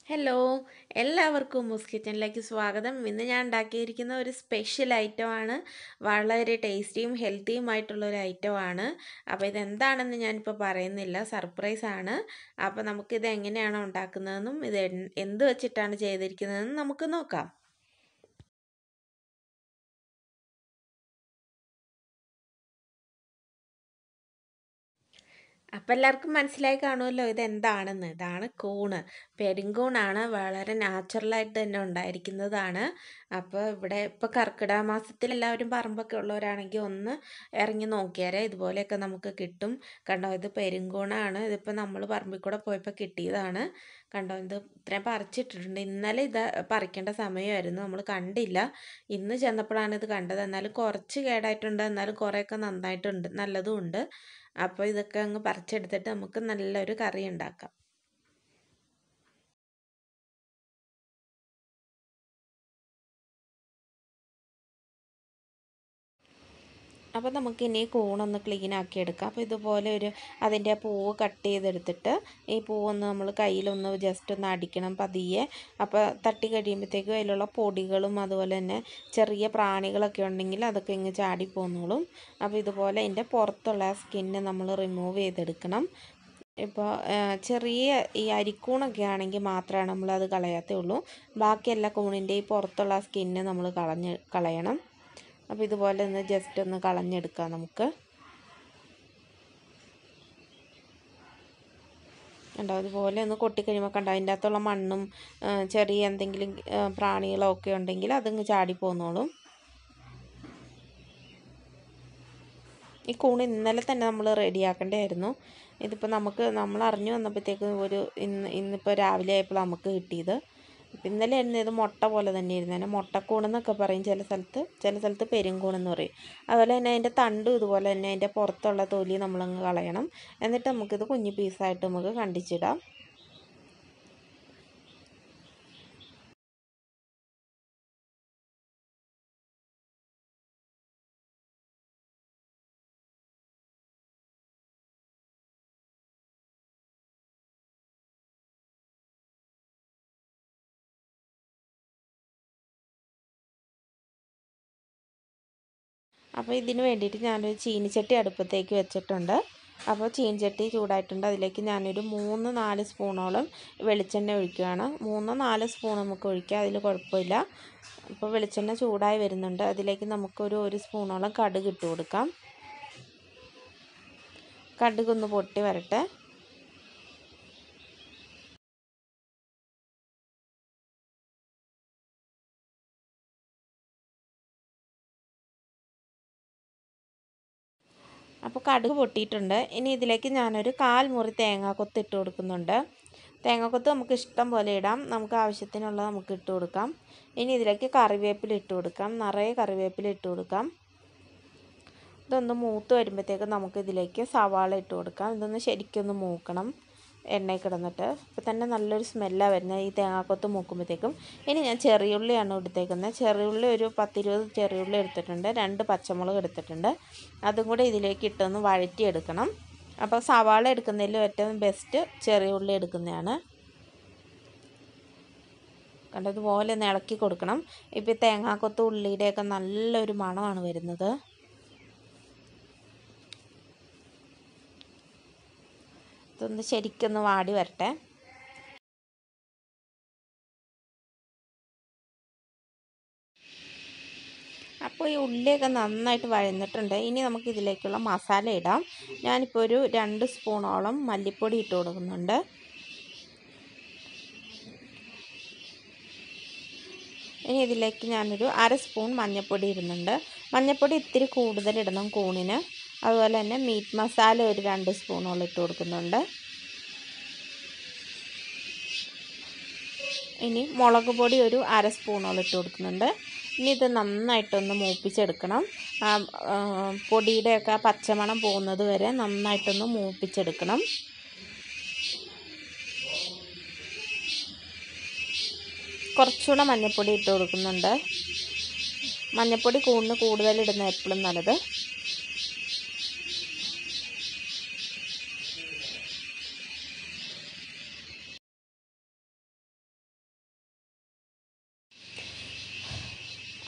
hello എല്ലാവർക്കും മുസ് കിച്ചണിലേക്ക് സ്വാഗതം ഇന്ന് ഞാൻ ഉണ്ടാക്കിയിരിക്കുന്ന ഒരു സ്പെഷ്യൽ ഐറ്റമാണ് വളരെ ടേസ്റ്റിയും ഹെൽത്തിയുമായിട്ടുള്ള ഒരു ഐറ്റമാണ് അപ്പോൾ ഇതെന്താണെന്ന് ഞാനിപ്പോൾ പറയുന്നില്ല സർപ്രൈസ് ആണ് അപ്പോൾ നമുക്കിത് എങ്ങനെയാണ് ഉണ്ടാക്കുന്നതെന്നും ഇത് എൻ- എന്ത് വെച്ചിട്ടാണ് ചെയ്തിരിക്കുന്നതെന്നും നമുക്ക് നോക്കാം അപ്പം എല്ലാവർക്കും മനസ്സിലായി കാണുമല്ലോ ഇത് എന്താണെന്ന് ഇതാണ് കൂണ് പെരുങ്കൂണാണ് വളരെ നാച്ചുറലായിട്ട് തന്നെ ഉണ്ടായിരിക്കുന്നതാണ് അപ്പോൾ ഇവിടെ ഇപ്പോൾ കർക്കിടക മാസത്തിൽ എല്ലാവരും പറമ്പൊക്കെ ഉള്ളവരാണെങ്കിൽ ഒന്ന് ഇറങ്ങി നോക്കിയാലേ ഇതുപോലെയൊക്കെ നമുക്ക് കിട്ടും കണ്ടോ ഇത് പെരുങ്കൂണാണ് ഇതിപ്പോൾ നമ്മൾ പറമ്പിൽ കൂടെ പോയപ്പോൾ കിട്ടിയതാണ് കണ്ടോ ഇത് ഇത്രയും പറിച്ചിട്ടിട്ടുണ്ട് ഇന്നലെ ഇത് പറിക്കേണ്ട സമയമായിരുന്നു നമ്മൾ കണ്ടില്ല ഇന്ന് ചെന്നപ്പോഴാണ് ഇത് കണ്ടത് എന്നാലും കുറച്ച് കേടായിട്ടുണ്ട് എന്നാലും കുറേയൊക്കെ നന്നായിട്ടുണ്ട് നല്ലതും ഉണ്ട് അപ്പോൾ ഇതൊക്കെ അങ്ങ് പറിച്ചെടുത്തിട്ട് നമുക്ക് നല്ലൊരു കറി ഉണ്ടാക്കാം അപ്പോൾ നമുക്കിനി കൂണൊന്ന് ക്ലീൻ ആക്കി എടുക്കാം അപ്പോൾ ഇതുപോലെ ഒരു അതിൻ്റെ ആ പൂവ് കട്ട് ചെയ്തെടുത്തിട്ട് ഈ പൂവൊന്ന് നമ്മൾ കയ്യിലൊന്ന് ജസ്റ്റ് ഒന്ന് അടിക്കണം പതിയെ അപ്പോൾ തട്ടി കഴിയുമ്പോഴത്തേക്കും അതിലുള്ള പൊടികളും അതുപോലെ തന്നെ ചെറിയ പ്രാണികളൊക്കെ ഉണ്ടെങ്കിൽ അതൊക്കെ ഇങ്ങ് ചാടി പോന്നോളും അപ്പോൾ ഇതുപോലെ അതിൻ്റെ പുറത്തുള്ള ആ സ്കിന്ന് നമ്മൾ റിമൂവ് ചെയ്തെടുക്കണം ഇപ്പോൾ ചെറിയ ഈ അരിക്കൂണൊക്കെ ആണെങ്കിൽ മാത്രമാണ് നമ്മളത് കളയാത്തേ ഉള്ളൂ ബാക്കി എല്ലാ കൂണിൻ്റെ ഈ പുറത്തുള്ള സ്കിന്ന് നമ്മൾ കളഞ്ഞ് കളയണം അപ്പോൾ ഇതുപോലെ ഒന്ന് ജസ്റ്റ് ഒന്ന് കളഞ്ഞെടുക്കാം നമുക്ക് കണ്ടോ അതുപോലെ ഒന്ന് കൊട്ടിക്കഴിയുമ്പോൾ കണ്ടോ അതിൻ്റെ അകത്തുള്ള മണ്ണും ചെറിയ എന്തെങ്കിലും പ്രാണികളോ ഒക്കെ ഉണ്ടെങ്കിൽ അതങ്ങ് ചാടി പോന്നോളും ഈ കൂണ് ഇന്നലെ തന്നെ നമ്മൾ റെഡിയാക്കേണ്ടതായിരുന്നു ഇതിപ്പോൾ നമുക്ക് നമ്മൾ അറിഞ്ഞു വന്നപ്പോഴത്തേക്ക് ഒരു ഇന്ന് ഇന്നിപ്പോൾ രാവിലെ ആയപ്പോൾ നമുക്ക് കിട്ടിയത് ഇന്നലെ ആയിരുന്നു ഇത് മുട്ട പോലെ തന്നെ ഇരുന്നു അതിനെ മുട്ടക്കൂണെന്നൊക്കെ പറയും ചില സ്ഥലത്ത് ചില സ്ഥലത്ത് പെരുങ്കൂണെന്ന് പറയും അതുപോലെ തന്നെ അതിൻ്റെ തണ്ടും ഇതുപോലെ തന്നെ അതിൻ്റെ പുറത്തുള്ള തൊലി നമ്മളങ്ങ് കളയണം എന്നിട്ട് നമുക്കിത് കുഞ്ഞു പീസായിട്ട് നമുക്ക് കണ്ടിച്ചിടാം അപ്പോൾ ഇതിന് വേണ്ടിയിട്ട് ഞാനൊരു ചീനിച്ചട്ടി അടുപ്പത്തേക്ക് വെച്ചിട്ടുണ്ട് അപ്പോൾ ചീനിച്ചട്ടി ചൂടായിട്ടുണ്ട് അതിലേക്ക് ഞാനൊരു മൂന്ന് നാല് സ്പൂണോളം വെളിച്ചെണ്ണ ഒഴിക്കുകയാണ് മൂന്നോ നാല് സ്പൂൺ നമുക്ക് ഒഴിക്കാം അതിൽ കുഴപ്പമില്ല അപ്പോൾ വെളിച്ചെണ്ണ ചൂടായി വരുന്നുണ്ട് അതിലേക്ക് നമുക്കൊരു ഒരു സ്പൂണോളം കടുക് ഇട്ട് കൊടുക്കാം കടുകൊന്ന് പൊട്ടി വരട്ടെ അപ്പോൾ കടുക് പൊട്ടിയിട്ടുണ്ട് ഇനി ഇതിലേക്ക് ഞാനൊരു കാൽ മുറി തേങ്ങാക്കൊത്ത് ഇട്ട് കൊടുക്കുന്നുണ്ട് തേങ്ങാക്കൊത്ത് നമുക്ക് ഇഷ്ടം പോലെ ഇടാം നമുക്ക് ആവശ്യത്തിനുള്ളത് നമുക്ക് ഇട്ട് കൊടുക്കാം ഇനി ഇതിലേക്ക് കറിവേപ്പില ഇട്ട് കൊടുക്കാം നിറയെ കറിവേപ്പില ഇട്ട് കൊടുക്കാം ഇതൊന്ന് മൂത്ത് വരുമ്പോഴത്തേക്ക് നമുക്ക് ഇതിലേക്ക് സവാള ഇട്ട് കൊടുക്കാം ഇതൊന്ന് ശരിക്കൊന്ന് മൂക്കണം എണ്ണയിൽ കിടന്നിട്ട് ഇപ്പോൾ തന്നെ നല്ലൊരു സ്മെല്ലാണ് വരുന്നത് ഈ തേങ്ങാക്കൊത്ത് മൂക്കുമ്പോഴത്തേക്കും ഇനി ഞാൻ ചെറിയുള്ളിയാണ് എടുത്തേക്കുന്നത് ചെറിയുള്ളി ഒരു പത്തിരുപത് ചെറിയുള്ളി എടുത്തിട്ടുണ്ട് രണ്ട് പച്ചമുളക് എടുത്തിട്ടുണ്ട് അതും കൂടെ ഇതിലേക്ക് ഇട്ടൊന്ന് വഴറ്റിയെടുക്കണം അപ്പോൾ സവാള എടുക്കുന്നതിൽ ഏറ്റവും ബെസ്റ്റ് ചെറിയുള്ളി എടുക്കുന്നതാണ് കണ്ടതുപോലെ ഒന്ന് ഇളക്കി കൊടുക്കണം ഇപ്പോൾ തേങ്ങാക്കൊത്ത് ഉള്ളിയുടെയൊക്കെ നല്ലൊരു മണമാണ് വരുന്നത് ഇതൊന്ന് ശരിക്കൊന്ന് വാടി വരട്ടെ അപ്പോൾ ഈ ഉള്ളിയൊക്കെ നന്നായിട്ട് വഴന്നിട്ടുണ്ട് ഇനി നമുക്ക് ഇതിലേക്കുള്ള മസാല ഇടാം ഞാനിപ്പോൾ ഒരു രണ്ട് സ്പൂണോളം മല്ലിപ്പൊടി ഇട്ട് കൊടുക്കുന്നുണ്ട് ഇനി ഇതിലേക്ക് ഞാനൊരു അര സ്പൂൺ മഞ്ഞൾപ്പൊടി ഇടുന്നുണ്ട് മഞ്ഞൾപ്പൊടി ഇത്തിരി കൂടുതൽ ഇടണം കൂണിന് അതുപോലെ തന്നെ മീറ്റ് മസാല ഒരു രണ്ട് സ്പൂണോളം ഇട്ട് കൊടുക്കുന്നുണ്ട് ഇനി മുളക് പൊടി ഒരു അര സ്പൂണോളം ഇട്ട് കൊടുക്കുന്നുണ്ട് ഇനി ഇത് നന്നായിട്ടൊന്ന് മൂപ്പിച്ചെടുക്കണം പൊടിയുടെയൊക്കെ പച്ചമണം പോകുന്നത് വരെ നന്നായിട്ടൊന്ന് മൂപ്പിച്ചെടുക്കണം കുറച്ചുകൂടെ മഞ്ഞൾപ്പൊടി ഇട്ട് കൊടുക്കുന്നുണ്ട് മഞ്ഞൾപ്പൊടി കൂടുതൽ കൂടുതൽ ഇടുന്ന എപ്പോഴും നല്ലത്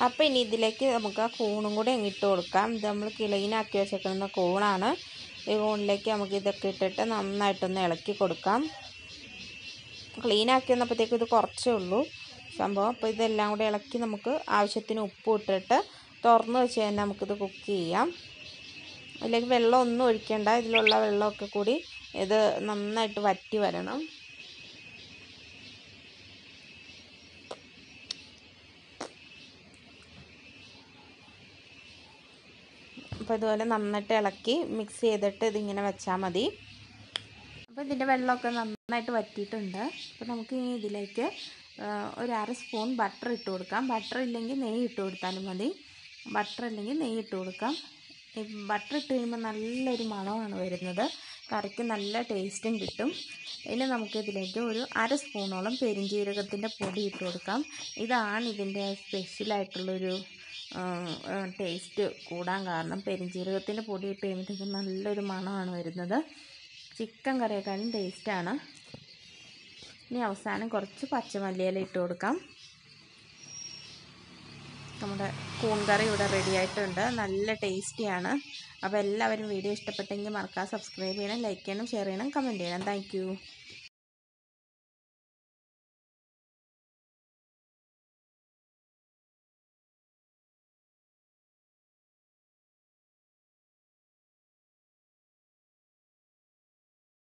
അപ്പോൾ ഇനി ഇതിലേക്ക് നമുക്ക് ആ കൂണും കൂടെ അങ്ങ് ഇട്ട് കൊടുക്കാം ഇത് നമ്മൾ ക്ലീനാക്കി വെച്ചേക്കുന്ന കൂണാണ് ഈ കൂണിലേക്ക് നമുക്ക് ഇതൊക്കെ ഇട്ടിട്ട് നന്നായിട്ടൊന്ന് ഇളക്കി കൊടുക്കാം ക്ലീനാക്കി വന്നപ്പോഴത്തേക്കും ഇത് കുറച്ചേ ഉള്ളൂ സംഭവം അപ്പോൾ ഇതെല്ലാം കൂടെ ഇളക്കി നമുക്ക് ആവശ്യത്തിന് ഉപ്പ് ഇട്ടിട്ട് തുറന്ന് വെച്ച് തന്നെ നമുക്കിത് കുക്ക് ചെയ്യാം അതിലേക്ക് വെള്ളം ഒന്നും ഒഴിക്കേണ്ട ഇതിലുള്ള വെള്ളമൊക്കെ കൂടി ഇത് നന്നായിട്ട് വറ്റി വരണം അപ്പോൾ ഇതുപോലെ നന്നായിട്ട് ഇളക്കി മിക്സ് ചെയ്തിട്ട് ഇതിങ്ങനെ വെച്ചാൽ മതി അപ്പോൾ ഇതിൻ്റെ വെള്ളമൊക്കെ നന്നായിട്ട് വറ്റിയിട്ടുണ്ട് അപ്പോൾ നമുക്ക് ഇനി ഇതിലേക്ക് ഒരു അര സ്പൂൺ ബട്ടർ ഇട്ട് കൊടുക്കാം ബട്ടർ ഇല്ലെങ്കിൽ നെയ്യ് ഇട്ട് കൊടുത്താലും മതി ബട്ടർ ഇല്ലെങ്കിൽ നെയ്യ് ഇട്ട് കൊടുക്കാം ഈ ബട്ടർ ഇട്ട് കഴിയുമ്പോൾ നല്ലൊരു മണമാണ് വരുന്നത് കറിക്ക് നല്ല ടേസ്റ്റും കിട്ടും ഇനി നമുക്കിതിലേക്ക് ഒരു അര സ്പൂണോളം പെരിഞ്ജീരകത്തിൻ്റെ പൊടി ഇട്ട് കൊടുക്കാം ഇതാണ് ഇതിൻ്റെ സ്പെഷ്യലായിട്ടുള്ളൊരു ടേസ്റ്റ് കൂടാൻ കാരണം പെരിഞ്ജീരകത്തിൻ്റെ പൊടി ഇട്ട് കഴിയുമ്പോഴത്തേക്കും നല്ലൊരു മണമാണ് വരുന്നത് ചിക്കൻ കറിയേക്കാളും ടേസ്റ്റാണ് ഇനി അവസാനം കുറച്ച് പച്ചമല്ലിയില ഇട്ട് കൊടുക്കാം നമ്മുടെ കൂൺ കറി ഇവിടെ റെഡി ആയിട്ടുണ്ട് നല്ല ടേസ്റ്റിയാണ് അപ്പോൾ എല്ലാവരും വീഡിയോ ഇഷ്ടപ്പെട്ടെങ്കിൽ മറക്കാതെ സബ്സ്ക്രൈബ് ചെയ്യണം ലൈക്ക് ചെയ്യണം ഷെയർ ചെയ്യണം കമൻറ്റ് ചെയ്യണം താങ്ക്